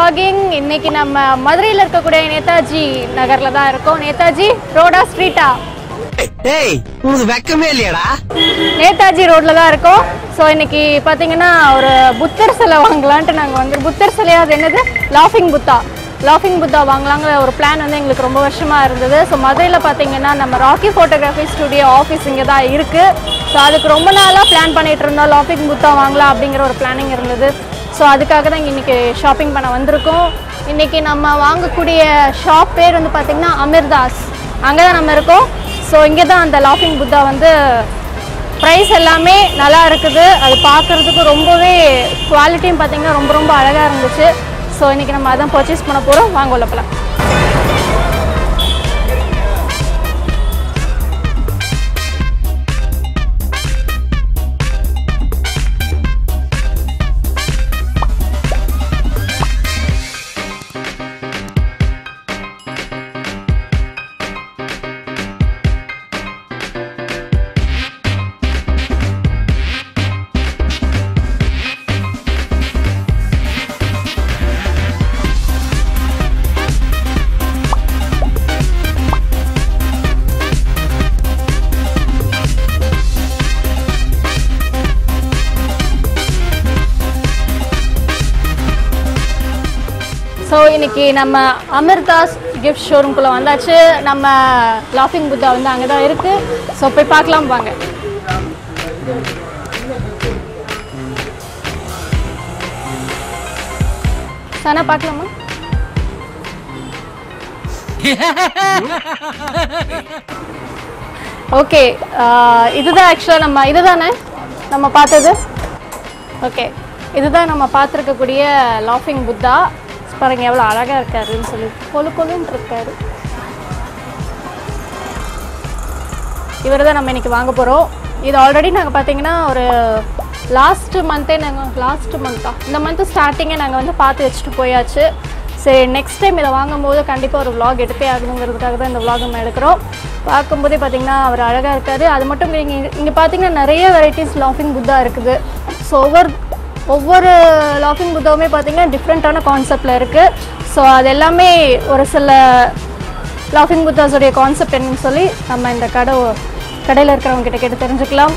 vlogging இன்னைக்கு நம்ம மதுரையில் இருக்கக்கூடிய நேதாஜி நகர்ல தான் இருக்கோம் நேதாஜி ரோடா ஸ்ட்ரீட்டா டேய் உனக்கு வெக்கமே இல்லையாடா நேதாஜி ரோட்ல தான் இருக்கோம் ஸோ இன்னைக்கு பார்த்தீங்கன்னா ஒரு புத்தர் சிலை வாங்கலான்ட்டு நாங்கள் வந்து புத்தர் சிலையா அது என்னது லாஃபிங் புத்தா லாஃபிங் புத்தா வாங்கலாங்கிற ஒரு பிளான் வந்து எங்களுக்கு ரொம்ப வருஷமா இருந்தது ஸோ மதுரையில் பார்த்தீங்கன்னா நம்ம ராக்கி ஃபோட்டோகிராஃபி ஸ்டுடியோ ஆஃபீஸ் இங்கே தான் இருக்கு ஸோ அதுக்கு ரொம்ப நாளாக பிளான் பண்ணிட்டு இருந்தோம் லாஃபிங் புத்தா வாங்கலாம் அப்படிங்கிற ஒரு பிளானிங் இருந்தது ஸோ அதுக்காக தான் இங்கே இன்னைக்கு ஷாப்பிங் பண்ண வந்திருக்கோம் இன்னைக்கு நம்ம வாங்கக்கூடிய ஷாப் பேர் வந்து பார்த்தீங்கன்னா அமிர்தாஸ் அங்கே தான் நம்ம இருக்கோம் ஸோ இங்கே தான் அந்த லாஃபிங் புத்தா வந்து ப்ரைஸ் எல்லாமே நல்லா இருக்குது அது பார்க்குறதுக்கு ரொம்பவே குவாலிட்டியும் பார்த்தீங்கன்னா ரொம்ப ரொம்ப அழகாக இருந்துச்சு ஸோ இன்றைக்கி நம்ம அதான் பர்ச்சேஸ் பண்ண போகிறோம் வாங்க உள்ள போகலாம் ஸோ இன்னைக்கு நம்ம அமிர்தாஸ் கிஃப்ட் ஷோரூம்குள்ளே வந்தாச்சு நம்ம லாஃபிங் புத்தா வந்து அங்கே தான் இருக்குது ஸோ போய் பார்க்கலாம் வாங்க சனா பார்க்கலாமா ஓகே இதுதான் ஆக்சுவலாக நம்ம இதுதானே நம்ம பார்த்தது ஓகே இதுதான் நம்ம பார்த்துருக்கக்கூடிய லாஃபிங் புத்தா பாருங்க எவ்வளோ அழகாக இருக்காருன்னு சொல்லி கொழு கொழுன்னு இருக்காரு இவர் தான் நம்ம இன்னைக்கு வாங்க போகிறோம் இது ஆல்ரெடி நாங்கள் பார்த்தீங்கன்னா ஒரு லாஸ்ட் மந்த்தே நாங்கள் லாஸ்ட் மந்த்தா இந்த மந்த்து ஸ்டார்டிங்கே நாங்கள் வந்து பார்த்து வச்சுட்டு போயாச்சு சரி நெக்ஸ்ட் டைம் இதை வாங்கும்போது கண்டிப்பாக ஒரு vlog எடுத்தே ஆகணுங்கிறதுக்காக தான் இந்த vlog நம்ம எடுக்கிறோம் பார்க்கும்போதே பார்த்தீங்கன்னா அவர் அழகாக இருக்காரு அது மட்டும் இங்கே இங்கே பார்த்தீங்கன்னா நிறைய வெரைட்டிஸ் லாஃபிங் புத்தா இருக்குது ஸோ ஒவ்வொரு ஒவ்வொரு லாஃபிங் புத்தாவுமே பார்த்தீங்கன்னா டிஃப்ரெண்ட்டான கான்செப்டில் இருக்குது ஸோ அது எல்லாமே ஒரு சில லாஃபிங் புத்தாஸோடைய கான்செப்ட் என்னன்னு சொல்லி நம்ம இந்த கடை கடையில் இருக்கிறவங்க கிட்ட கேட்டு தெரிஞ்சுக்கலாம்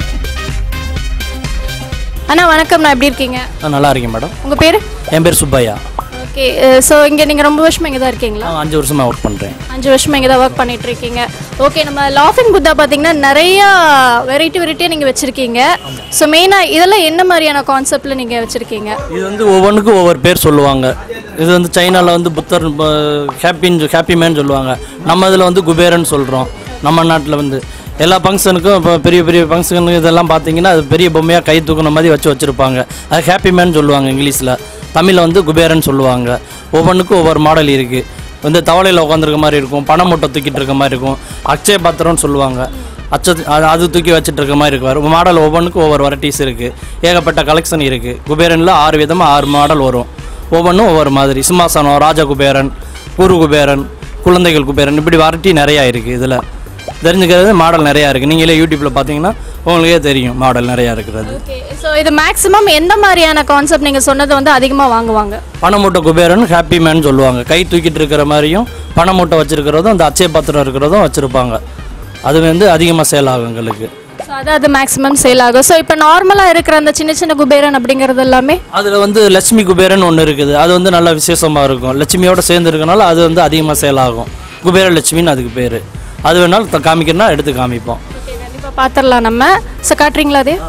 அண்ணா வணக்கம் நான் எப்படி இருக்கீங்க நான் நல்லா இருக்கேன் மேடம் உங்கள் பேர் என் பேர் சுப்பையா ஓகே ஸோ இங்கே நீங்கள் ரொம்ப வருஷமா இங்கே தான் இருக்கீங்களா நான் அஞ்சு வருஷமா ஒர்க் பண்ணுறேன் அஞ்சு வருஷமா இங்கே தான் ஒர்க் பண்ணிட்டு இருக்கீங்க ஓகே நம்ம லாஃபிங் புத்தா பார்த்தீங்கன்னா நிறைய வெரைட்டி வெரைட்டியாக நீங்கள் வச்சுருக்கீங்க ஸோ மெயினாக இதெல்லாம் என்ன மாதிரியான கான்செப்டில் நீங்கள் வச்சுருக்கீங்க இது வந்து ஒவ்வொன்றுக்கும் ஒவ்வொரு பேர் சொல்லுவாங்க இது வந்து சைனாவில் வந்து புத்தர் ஹாப்பின்னு ஹாப்பி மேன் சொல்லுவாங்க நம்ம இதில் வந்து குபேரன் சொல்கிறோம் நம்ம நாட்டில் வந்து எல்லா ஃபங்க்ஷனுக்கும் இப்போ பெரிய பெரிய ஃபங்க்ஷனுக்கு இதெல்லாம் பார்த்தீங்கன்னா அது பெரிய பொம்மையாக கை தூக்குன மாதிரி வச்சு வச்சுருப்பாங்க அது ஹாப்பி மேன் சொல்லுவாங்க இங்கிலீஷில் தமிழில் வந்து குபேரன் சொல்லுவாங்க ஒவ்வொன்றுக்கும் ஒவ்வொரு மாடல் இருக்குது வந்து தவளையில் உட்காந்துருக்க மாதிரி இருக்கும் பணம் மூட்டை தூக்கிட்டு இருக்க மாதிரி இருக்கும் அக்ஷய பாத்திரம்னு சொல்லுவாங்க அச்ச அது அது தூக்கி வச்சுட்டு இருக்க மாதிரி இருக்கு மாடல் ஒவ்வொன்றுக்கும் ஒவ்வொரு வெரைட்டிஸ் இருக்குது ஏகப்பட்ட கலெக்ஷன் இருக்குது குபேரனில் ஆறு விதமாக ஆறு மாடல் வரும் ஒவ்வொன்றும் ஒவ்வொரு மாதிரி சிம்மாசனம் ராஜ குபேரன் குரு குபேரன் குழந்தைகள் குபேரன் இப்படி வெரைட்டி நிறையா இருக்குது இதில் தெரிஞ்சுக்கிறது மாடல் நிறையா இருக்குது நீங்களே யூடியூப்பில் பார்த்தீங்கன்னா உங்களுக்கே தெரியும் மாடல் நிறையா இருக்கிறது ஓகே ஸோ இது மேக்ஸிமம் எந்த மாதிரியான கான்செப்ட் நீங்கள் சொன்னதை வந்து அதிகமாக வாங்குவாங்க பணமூட்டை குபேரன் ஹாப்பி மேன் சொல்லுவாங்க கை தூக்கிட்டு இருக்கிற மாதிரியும் பணமூட்டை வச்சிருக்கிறதும் அந்த அச்சய பாத்திரம் இருக்கிறதும் வச்சுருப்பாங்க அது வந்து அதிகமாக சேல் ஆகும் எங்களுக்கு ஸோ அது அது மேக்ஸிமம் சேல் ஆகும் ஸோ இப்போ நார்மலாக இருக்கிற அந்த சின்ன சின்ன குபேரன் அப்படிங்கிறது எல்லாமே அதில் வந்து லட்சுமி குபேரன் ஒன்று இருக்குது அது வந்து நல்ல விசேஷமாக இருக்கும் லட்சுமியோட சேர்ந்து இருக்கனால அது வந்து அதிகமாக சேல் ஆகும் குபேர லட்சுமின்னு அதுக்கு பேர் அது வேணாலும் த- காமிக்கணும்னா எடுத்து காமிப்போம் ஓகே கண்டிப்பாக பார்த்துடலாம் நம்ம ஸோ காட்டுறீங்களா அது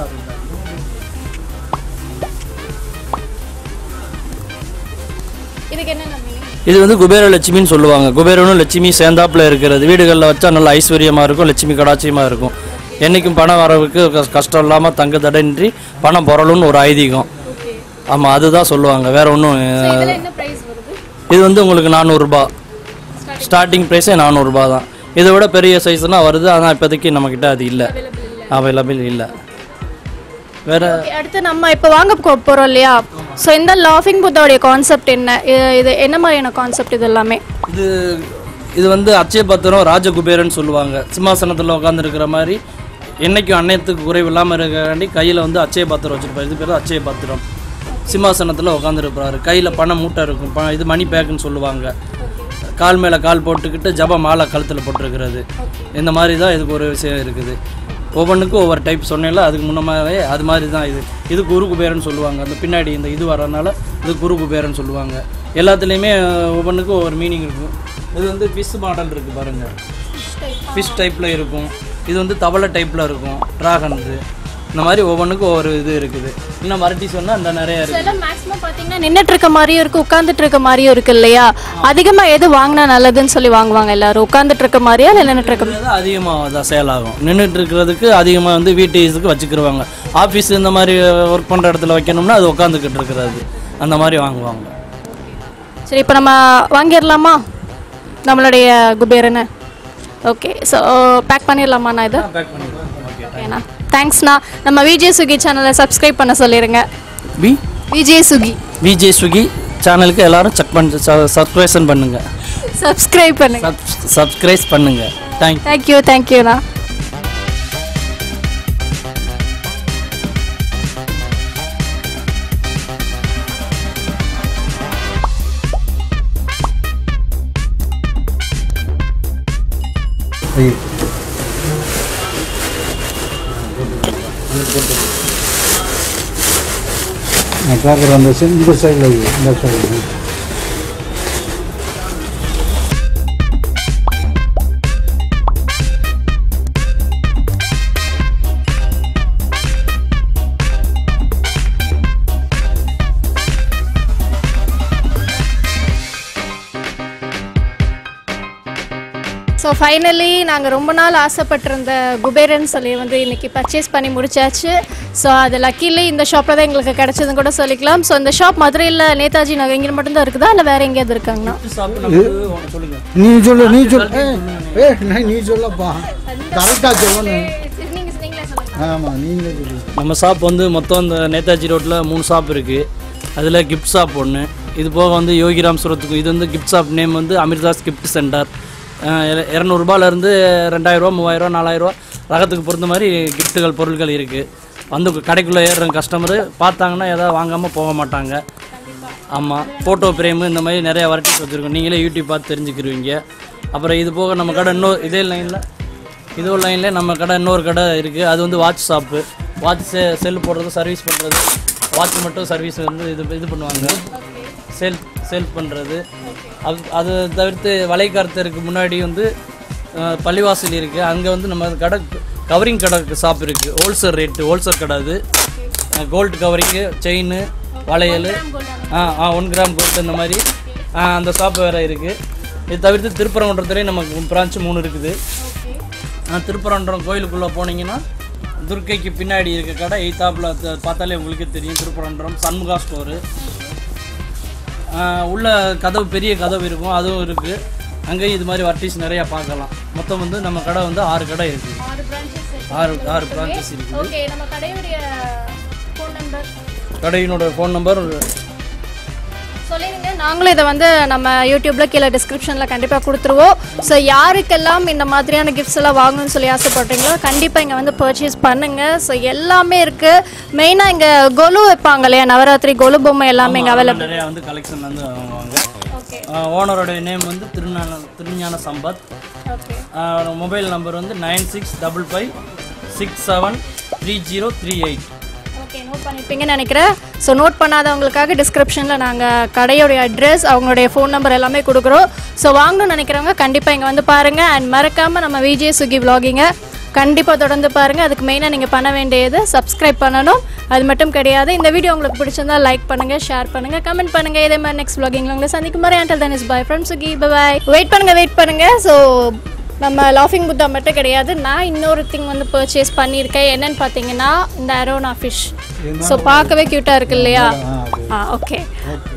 இதுக்கு என்ன நம்பி இது வந்து குபேர லட்சுமின்னு சொல்லுவாங்க குபேரனும் லட்சுமி சேர்ந்தாப்புல இருக்கிறது வீடுகளில் வச்சா நல்ல ஐஸ்வர்யமாக இருக்கும் லட்சுமி கடாட்சியமாக இருக்கும் என்றைக்கும் பணம் வரவுக்கு கஸ்- கஷ்டம் இல்லாமல் தங்க தடையின்றி பணம் புரளும்னு ஒரு ஐதீகம் ஆமாம் அதுதான் சொல்லுவாங்க வேற ஒன்றும் இதில் என்ன ப்ரைஸ் வருது இது வந்து உங்களுக்கு நானூறுரூபா ஸ்டார்டிங் ப்ரைஸே நானூறுரூபா தான் இதை விட பெரிய சைஸ்னால் வருது ஆனால் இப்போதைக்கு நம்மக்கிட்ட அது இல்லை அவைலபிள் இல்லை வேற Okay, அடுத்து நம்ம இப்போ வாங்க போ- போறோம் இல்லையா ஸோ இந்த லாஃபிங் புத்தாவுடைய கான்செப்ட் என்ன இது- இது என்ன மாதிரியான கான்செப்ட் இது எல்லாமே இது இது வந்து அச்சய பத்திரம் ராஜகுபேரன் சொல்லுவாங்க சிம்மாசனத்தில் உட்காந்துருக்கிற மாதிரி என்னைக்கும் அன்னையத்துக்கு குறைவு இல்லாமல் இருக்கிறாண்டி கையில் வந்து அச்சய பாத்திரம் வச்சுருப்பாரு இது பேர் தான் அச்சய பாத்திரம் சிம்மாசனத்தில் உட்காந்துருப்பாரு கையில் பணம் மூட்டை இருக்கும் ப இது மணி பேக்குன்னு சொல்லுவாங்க கால் மேலே கால் போட்டுக்கிட்டு ஜப மாலை கழுத்தில் போட்டிருக்கிறது இந்த மாதிரி தான் இதுக்கு ஒரு விஷயம் இருக்குது ஒவ்வொன்றுக்கும் ஒவ்வொரு டைப் சொன்னேன்ல அதுக்கு முன்னமாவே அது மாதிரி தான் இது இது குரு குபேரன் சொல்லுவாங்க அந்த பின்னாடி இந்த இது வரனால இது குரு குபேரன் சொல்லுவாங்க எல்லாத்துலேயுமே ஒவ்வொன்றுக்கும் ஒவ்வொரு மீனிங் இருக்கும் இது வந்து ஃபிஷ் மாடல் இருக்குது பாருங்கள் ஃபிஷ் டைப்பில் இருக்கும் இது வந்து தவளை டைப்பில் இருக்கும் ட்ராகன் இது இந்த மாதிரி ஒவ்வொன்றுக்கும் ஒவ்வொரு இது இருக்குது இன்னும் மரட்டி சொன்னால் அந்த நிறைய இருக்குது இதெல்லாம் மேக்ஸிமம் பார்த்தீங்கன்னா நின்றுட்டு இருக்க மாதிரியும் இருக்கு உட்காந்துட்டு இருக்க மாதிரியும் இருக்கு இல்லையா அதிகமாக எது வாங்கினா நல்லதுன்னு சொல்லி வாங்குவாங்க எல்லாரும் உட்காந்துட்டு இருக்க மாதிரியா இல்லை நின்றுட்டு இருக்க அது அதிகமாக தான் சேல் ஆகும் நின்றுட்டு இருக்கிறதுக்கு அதிகமாக வந்து வீட்டு இதுக்கு வச்சுக்கிருவாங்க ஆஃபீஸ் இந்த மாதிரி ஒர்க் பண்ணுற இடத்துல வைக்கணும்னா அது உட்காந்துக்கிட்டு இருக்கிறது அந்த மாதிரி வாங்குவாங்க சரி இப்போ நம்ம வாங்கிடலாமா நம்மளுடைய குபேரனை ஓகே ஸோ பேக் பண்ணிடலாமா நான் இதை பேக் பண்ணிடுவோம் ஓகே ஓகேண்ணா தேங்க்ஸ்ண்ணா நம்ம விஜய் சுகி சேனலை சப்ஸ்கிரைப் பண்ண சொல்லிடுங்க பி விஜய் சுகி விஜய் ஸ்விக்கி சேனலுக்கு எல்லாரும் செக் பண்ணி சப்ஸ்கிரைஷன் பண்ணுங்கள் சப்ஸ்கிரைப் பண்ணுங்க சப் சப்ஸ்கிரைப் பண்ணுங்கள் தேங்க் தேங்க்யூ தேங்க்யூண்ணா நான் பார்க்குற அந்த சை- இந்த சைடில் இந்த சைடில் ஸோ ஃபைனலி நாங்கள் ரொம்ப நாள் ஆசைப்பட்டிருந்த குபேரன் சிலையை வந்து இன்னைக்கு பர்ச்சேஸ் பண்ணி முடிச்சாச்சு ஸோ அது லக்கிலி இந்த ஷாப்பில் தான் எங்களுக்கு கிடைச்சதுன்னு கூட சொல்லிக்கலாம் ஸோ இந்த ஷாப் மதுரையில் நேதாஜி நகர் இங்கே மட்டும்தான் இருக்குதா இல்லை வேறு எங்கேயாவது இருக்காங்கண்ணா சொல்லுங்கள் நீ சொல்லு நீ சொல்லு ஏ ஏ நான் நீ சொல்லப்பா கரெக்டாக சொல்லணும் ஆமாம் நீங்களே சொல்லு நம்ம ஷாப் வந்து மொத்தம் இந்த நேதாஜி ரோட்டில் மூணு ஷாப் இருக்குது அதில் கிஃப்ட் ஷாப் ஒன்று இது போக வந்து யோகிராம் சுரத்துக்கு இது வந்து கிஃப்ட் ஷாப் நேம் வந்து அமிர்தாஸ் கிஃப்ட் சென்டர் இரநூறுபாலேருந்து ரெண்டாயிரரூவா மூவாயிரரூவா நாலாயிரரூவா ரகத்துக்கு பொறுத்த மாதிரி கிஃப்ட்டுகள் பொருட்கள் இருக்குது வந்து கடைக்குள்ளே ஏறுற கஸ்டமரு பார்த்தாங்கன்னா எதாவது வாங்காமல் போக மாட்டாங்க ஆமாம் ஃபோட்டோ ஃப்ரேமு இந்த மாதிரி நிறைய வெரைட்டிஸ் வச்சுருக்கோம் நீங்களே யூடியூப் பார்த்து தெரிஞ்சுக்கிருவீங்க அப்புறம் இது போக நம்ம கடை இன்னொரு இதே லைனில் இதோ லைன்லேயே நம்ம கடை இன்னொரு கடை இருக்குது அது வந்து வாட்ச் ஷாப்பு வாட்ச் செ செல் போடுறது சர்வீஸ் பண்ணுறது வாட்ச் மட்டும் சர்வீஸ் வந்து இது இது பண்ணுவாங்க சேல் சேல் பண்ணுறது அது அது தவிர்த்து வலைக்காரத்தருக்கு முன்னாடி வந்து அஹ், பள்ளிவாசல் இருக்குது அங்கே வந்து நம்ம கடை கவரிங் கடை ஷாப் இருக்குது ஹோல்சேல் ரேட்டு ஹோல்சேல் கடை அது கோல்டு கவரிங்கு செயின் வளையல் ஆ ஆ ஒன் கிராம் கோல்டு இந்த மாதிரி ஆ, அந்த ஷாப் வேறு இருக்குது இது தவிர்த்து திருப்பரங்குன்றத்துலேயும் நமக்கு பிரான்ச்சு மூணு இருக்குது ஆ, திருப்பரங்குன்றம் கோயிலுக்குள்ளே போனீங்கன்னா துர்க்கைக்கு பின்னாடி இருக்க கடை எய்த்தாப்பில் பார்த்தாலே உங்களுக்கே தெரியும் திருப்பரங்குன்றம் சண்முகா ஸ்டோரு உள்ள கதவு பெரிய கதவு இருக்கும் அதுவும் இருக்குது அங்கேயும் இது மாதிரி வர்டிஸ் நிறையா பார்க்கலாம் மொத்தம் வந்து நம்ம கடை வந்து ஆறு கடை இருக்குது ஆறு ஆறு பிரான்ச்சஸ் இருக்குது ஓகே நம்ம கடையுடைய ஃபோன் நம்பர் கடையினோட ஃபோன் நம்பர் சொல்லிடுங்க நாங்களும் இதை வந்து நம்ம யூடியூப்ல கீழே டிஸ்கிரிப்ஷனில் கண்டிப்பாக கொடுத்துருவோம் ஸோ யாருக்கெல்லாம் இந்த மாதிரியான கிஃப்ட்ஸ் எல்லாம் வாங்கணும்னு சொல்லி ஆசைப்படுறீங்களோ கண்டிப்பாக இங்கே வந்து பர்ச்சேஸ் பண்ணுங்க ஸோ எல்லாமே இருக்கு மெயினாக இங்கே கொலு வைப்பாங்க இல்லையா நவராத்திரி கொலு பொம்மை எல்லாமே இங்கே அவைலபிள் நிறையா வந்து கலெக்ஷன் வந்து வாங்குவாங்க ஓகே ஓனரோட நேம் வந்து Thirugnana Thirugnana Sampath okay mobile number வந்து nine six double five six seven three zero three eight okay note பண்ணியிருப்பீங்கன்னு நினைக்கிறேன் ஸோ நோட் பண்ணாதவங்களுக்காக டிஸ்கிரிப்ஷனில் நாங்கள் கடையோடைய அட்ரஸ் அவங்களுடைய ஃபோன் நம்பர் எல்லாமே கொடுக்குறோம் ஸோ வாங்கணும்னு நினைக்கிறவங்க கண்டிப்பாக இங்கே வந்து பாருங்கள் அண்ட் மறக்காமல் நம்ம விஜய் சுகி vlogging-அ கண்டிப்பாக தொடர்ந்து பாருங்கள் அதுக்கு மெயினாக நீங்கள் பண்ண வேண்டியது சப்ஸ்கிரைப் பண்ணணும் அது மட்டும் கிடையாது இந்த வீடியோ உங்களுக்கு பிடிச்சிருந்தா லைக் பண்ணுங்கள் ஷேர் பண்ணுங்கள் கமெண்ட் பண்ணுங்கள் இதே மாதிரி நெக்ஸ்ட் vlogging-ல உங்களை சந்திக்கும் மாதிரி until then is bye from Suki bye wait பண்ணுங்கள் வெயிட் பண்ணுங்கள் ஸோ நம்ம லாஃபிங் புத்தா மட்டும் கிடையாது நான் இன்னொரு திங் வந்து பர்ச்சேஸ் பண்ணியிருக்கேன் என்னன்னு பார்த்தீங்கன்னா இந்த அரோனா ஃபிஷ் ஸோ பார்க்கவே க்யூட்டாக இருக்கு இல்லையா ஆ ஓகே ஓகே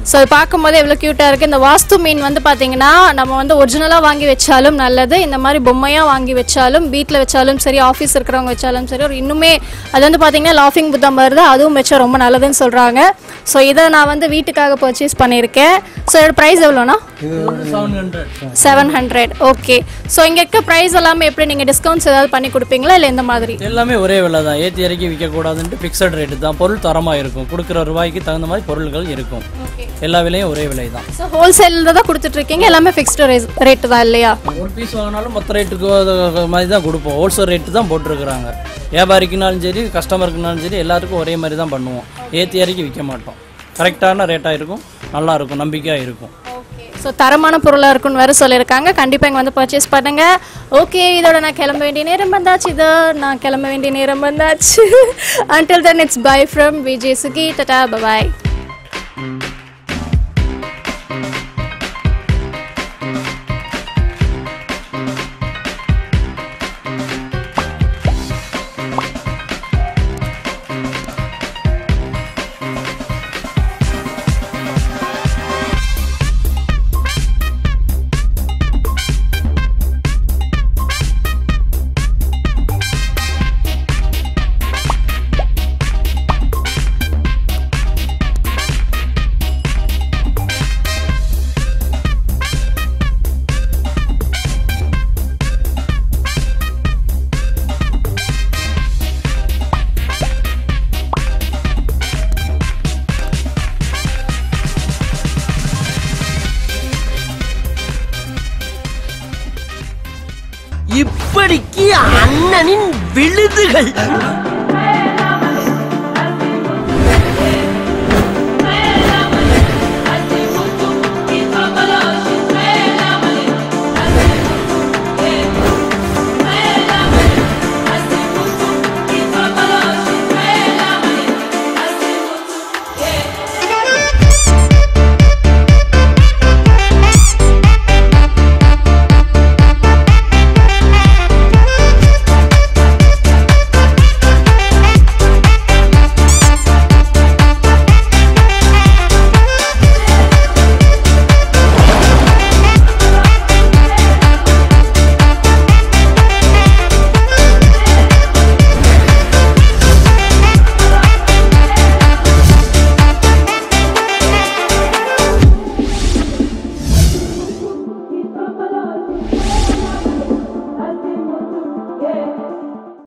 ஸோ அது பார்க்கும்போது எவ்வளோ க்யூட்டாக இருக்குது இந்த வாஸ்து மீன் வந்து பார்த்தீங்கன்னா நம்ம வந்து ஒரிஜினலாக வாங்கி வச்சாலும் நல்லது இந்த மாதிரி பொம்மையாக வாங்கி வச்சாலும் வீட்டில் வச்சாலும் சரி ஆஃபீஸ் இருக்கிறவங்க வச்சாலும் சரி ஒரு இன்னுமே அது வந்து பார்த்தீங்கன்னா லாஃபிங் புத்தா மாதிரி தான் அதுவும் வச்சா ரொம்ப நல்லதுன்னு சொல்கிறாங்க ஸோ இதை நான் வந்து வீட்டுக்காக பர்ச்சேஸ் பண்ணியிருக்கேன் ஸோ இதோட ப்ரைஸ் எவ்வளோண்ணா seven hundred seven hundred okay so இங்கே இருக்க ப்ரைஸ் எல்லாமே எப்படி நீங்கள் டிஸ்கவுண்ட்ஸ் ஏதாவது பண்ணி கொடுப்பீங்களா இல்லை எந்த மாதிரி எல்லாமே ஒரே விலை தான் ஏற்றி இறக்கி விற்கக்கூடாதுன்ட்டு ஃபிக்ஸட் ரேட்டு தான் பொருள் தரமாக இருக்கும் கொடுக்குற ரூபாய்க்கு தகுந்த மாதிரி பொருள்கள் இருக்கும் எல்லா விலையும் ஒரே விலை தான் ஸோ ஹோல்சேலில் தான் கொடுத்துட்ருக்கீங்க எல்லாமே ஃபிக்ஸ்டு ரேட்டு தான் இல்லையா ஒரு பீஸ் வாங்கினாலும் மொத்த ரேட்டுக்கு அது மாதிரி தான் கொடுப்போம் ஹோல்சேல் ரேட்டு தான் போட்டிருக்கிறாங்க வியாபாரிக்குனாலும் சரி கஸ்டமருக்குனாலும் சரி எல்லாத்துக்கும் ஒரே மாதிரி தான் பண்ணுவோம் ஏற்றி இறக்கி விற்க மாட்டோம் கரெக்டான ரேட்டாக இருக்கும் நல்லா இருக்கும் நம்பிக்கையாக இருக்கும் ஸோ தரமான பொருளாக இருக்குன்னு வேறு சொல்லியிருக்காங்க கண்டிப்பாக இங்கே வந்து பர்ச்சேஸ் பண்ணுங்க ஓகே இதோட நான் கிளம்ப வேண்டிய நேரம் வந்தாச்சு இது நான் கிளம்ப வேண்டிய நேரம் வந்தாச்சு until then it's bye from Vijay Suki tata bye இப்படிக்கு அண்ணனின் விழுதுகள்